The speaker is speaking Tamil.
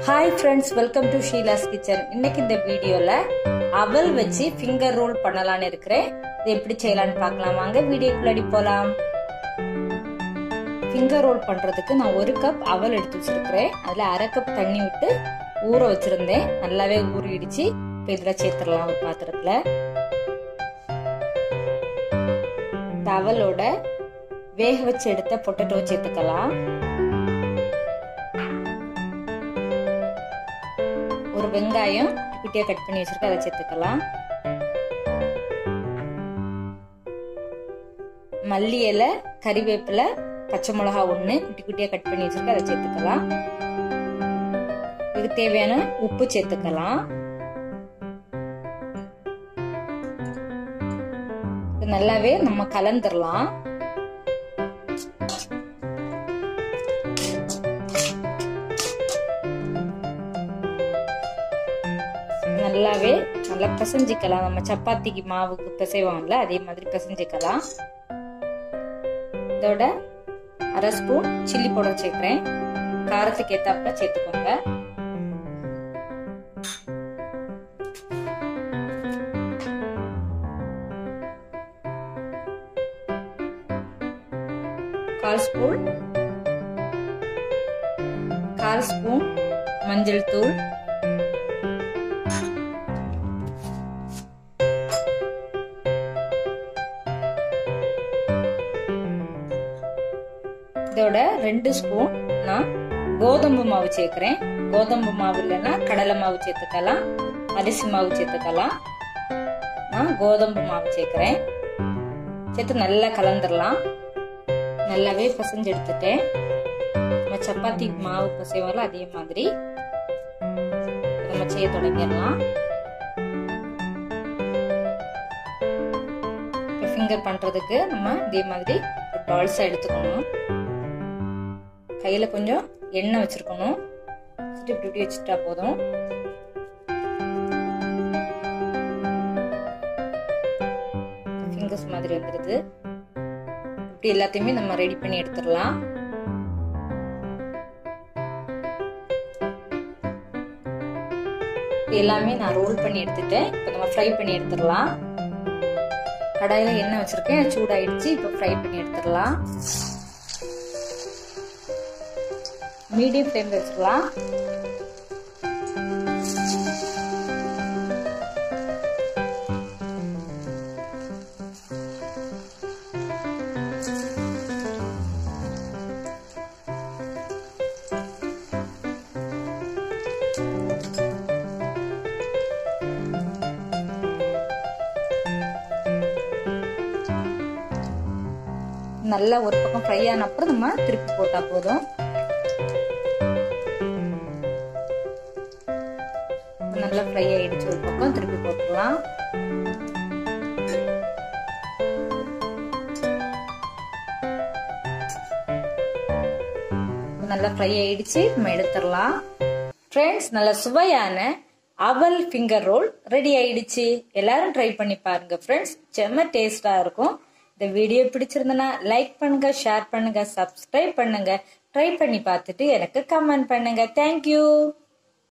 hi friends welcome to Sheela's kitchen இன்னைக்கு இந்த வீடியோல அவல் வச்சு ஃபிங்கர் ரோல் பண்ணலாம்னு இருக்கிறேன் இது எப்படி செய்யலாம்னு பார்க்கலாம் வாங்க வீடியோக்குள்ளாடி போலாம் ஃபிங்கர் ரோல் பண்றதுக்கு நான் ஒரு கப் அவல் எடுத்து வச்சிருக்கிறேன் அதுல அரை கப் தண்ணி விட்டு ஊற வச்சிருந்தேன் நல்லாவே ஊறிடுச்சு இப்போ இதுல சேர்த்துடலாம் ஒரு பாத்திரத்துல இந்த அவலோட வேக வச்சு எடுத்த பொட்டேட்டோ சேர்த்துக்கலாம் ஒரு வெங்காயம் குட்டியா கட் பண்ணி வச்சிருக்க அதை சேர்த்துக்கலாம் மல்லி இலை கறிவேப்பிலை பச்சை மிளகா ஒன்று குட்டி குட்டியா கட் பண்ணி வச்சிருக்க அதை சேர்த்துக்கலாம் இதுக்கு தேவையான உப்பு சேர்த்துக்கலாம் நல்லாவே நம்ம கலந்துடலாம் நல்லாவே நல்லா பிசைஞ்சிக்கலாம் நம்ம சப்பாத்திக்கு மாவுக்கு பிசைவோம்ல அதே மாதிரி பிசைஞ்சிக்கலாம் இதோட அரை ஸ்பூன் சில்லி பவுடர் சேர்க்கிறேன் காரத்துக்கு ஏத்தாப்புல சேர்த்துக்கோங்க கால் ஸ்பூன் கால் ஸ்பூன் மஞ்சள் தூள் இதோட ரெண்டு ஸ்பூன் நான் கோதம்பு மாவு சேர்க்கிறேன் கோதம்பு மாவு இல்லைன்னா கடலை மாவு சேர்த்துக்கலாம் அரிசி மாவு சேர்த்துக்கலாம் நான் கோதம்பு மாவு சேர்க்கிறேன் சேர்த்து நல்லா கலந்துடலாம் நல்லாவே பசஞ்சு எடுத்துட்டேன் நம்ம சப்பாத்தி மாவு பசைவோம்ல அதே மாதிரி நம்ம செய்ய தொடங்கிடலாம் ஃபிங்கர் பண்றதுக்கு நம்ம இதே மாதிரி டால்ஸா எடுத்துக்கணும் கையில கொஞ்சம் எண்ணெய் வச்சிருக்கணும் இப்படி இப்படி வச்சுட்டா போதும் ஃபிங்கர்ஸ் மாதிரி வந்துடுது இப்படி எல்லாத்தையுமே நம்ம ரெடி பண்ணி எடுத்துடலாம் எல்லாமே நான் ரோல் பண்ணி எடுத்துட்டேன் இப்போ நம்ம ஃப்ரை பண்ணி எடுத்துடலாம் கடாயில எண்ணெய் வச்சிருக்கேன் சூடாயிடுச்சு இப்போ ஃப்ரை பண்ணி எடுத்துடலாம் மீடியம் ஃப்ளேம்ல வச்சுக்கலாம் நல்லா ஒரு பக்கம் ஃப்ரை ஆன அப்புறம் நம்ம திருப்பி போட்டா போதும் நல்லா ஃப்ரை ஆயிடுச்சு ஒரு பக்கம் திருப்பி போட்டுடலாம் நல்லா ஃப்ரை ஆயிடுச்சு நம்ம எடுத்துடலாம் ஃப்ரெண்ட்ஸ் நல்ல சுவையான அவல் ஃபிங்கர் ரோல் ரெடி ஆயிடுச்சு எல்லாரும் ட்ரை பண்ணி பாருங்க ஃப்ரெண்ட்ஸ் செம்ம டேஸ்டா இருக்கும் இந்த வீடியோ பிடிச்சிருந்தனா லைக் பண்ணுங்க ஷேர் பண்ணுங்க சப்ஸ்கிரைப் பண்ணுங்க ட்ரை பண்ணி பார்த்துட்டு எனக்கு கமெண்ட் பண்ணுங்க தேங்க்யூ